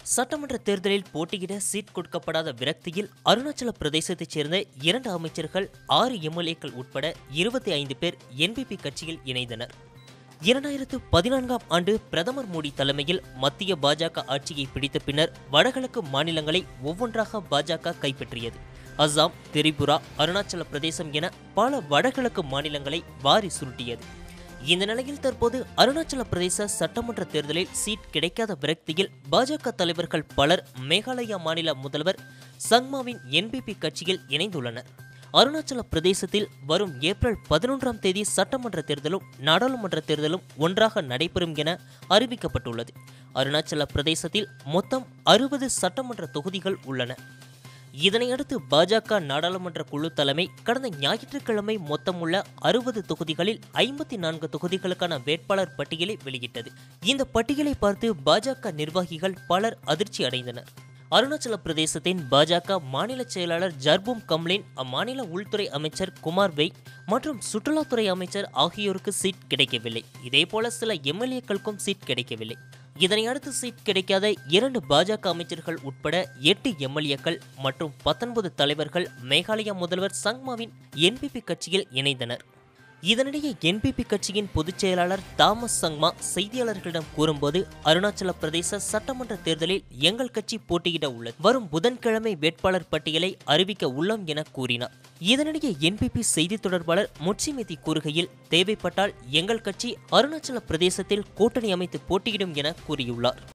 சட்டமன்ற தேர்தலில் போட்டியிட சீட் கொடுக்கப்படாத விரக்தியில் அருணாச்சல பிரதேசத்தைச் சேர்ந்த இரண்டு அமைச்சர்கள் ஆறு எம்எல்ஏக்கள் உட்பட இருபத்தி ஐந்து பேர் என்பிபி கட்சியில் இணைந்தனர் இரண்டாயிரத்து பதினான்காம் ஆண்டு பிரதமர் மோடி தலைமையில் மத்திய பாஜக ஆட்சியை பிடித்த பின்னர் வடகிழக்கு மாநிலங்களை ஒவ்வொன்றாக பாஜக கைப்பற்றியது அஸ்ஸாம் திரிபுரா அருணாச்சல பிரதேசம் என பல வடகிழக்கு மாநிலங்களை வாரி சுருட்டியது இந்த நிலையில் தற்போது அருணாச்சல பிரதேச சட்டமன்ற தேர்தலில் சீட் கிடைக்காத விரக்தியில் பாஜக தலைவர்கள் பலர் மேகாலயா மாநில முதல்வர் சங்மாவின் என்பிபி கட்சியில் இணைந்துள்ளனர் அருணாச்சல பிரதேசத்தில் வரும் ஏப்ரல் பதினொன்றாம் தேதி சட்டமன்ற தேர்தலும் நாடாளுமன்ற தேர்தலும் ஒன்றாக நடைபெறும் என அறிவிக்கப்பட்டுள்ளது அருணாச்சல பிரதேசத்தில் மொத்தம் அறுபது சட்டமன்ற தொகுதிகள் உள்ளன இதனையடுத்து பாஜக நாடாளுமன்ற குழு தலைமை கடந்த ஞாயிற்றுக்கிழமை மொத்தமுள்ள அறுபது தொகுதிகளில் ஐம்பத்தி நான்கு தொகுதிகளுக்கான வேட்பாளர் பட்டியலை வெளியிட்டது இந்த பட்டியலை பார்த்து பாஜக நிர்வாகிகள் பலர் அதிர்ச்சி அடைந்தனர் அருணாச்சல பிரதேசத்தின் பாஜக மாநில செயலாளர் ஜர்பூம் கம்லின் அம்மாநில உள்துறை அமைச்சர் குமார் வெய் மற்றும் சுற்றுலாத்துறை அமைச்சர் ஆகியோருக்கு சீட் கிடைக்கவில்லை இதேபோல சில எம்எல்ஏக்களுக்கும் சீட் கிடைக்கவில்லை இதனை அடுத்து சீட் கிடைக்காத இரண்டு பாஜக அமைச்சர்கள் உட்பட எட்டு எம்எல்ஏக்கள் மற்றும் பத்தொன்பது தலைவர்கள் மேகாலயா முதல்வர் சங்மாவின் என்பிபி கட்சியில் இணைந்தனர் இதனிடையே என்பிபி கட்சியின் பொதுச் செயலாளர் தாமஸ் சங்மா செய்தியாளர்களிடம் கூறும்போது அருணாச்சல பிரதேச சட்டமன்ற தேர்தலில் எங்கள் கட்சி போட்டியிட உள்ளது வரும் புதன்கிழமை வேட்பாளர் பட்டியலை அறிவிக்க உள்ளோம் என கூறினார் இதனிடையே என்பிபி செய்தி தொடர்பாளர் முட்சிமிதி கூறுகையில் தேவைப்பட்டால் எங்கள் கட்சி அருணாச்சல பிரதேசத்தில் கூட்டணி அமைத்து போட்டியிடும் என கூறியுள்ளார்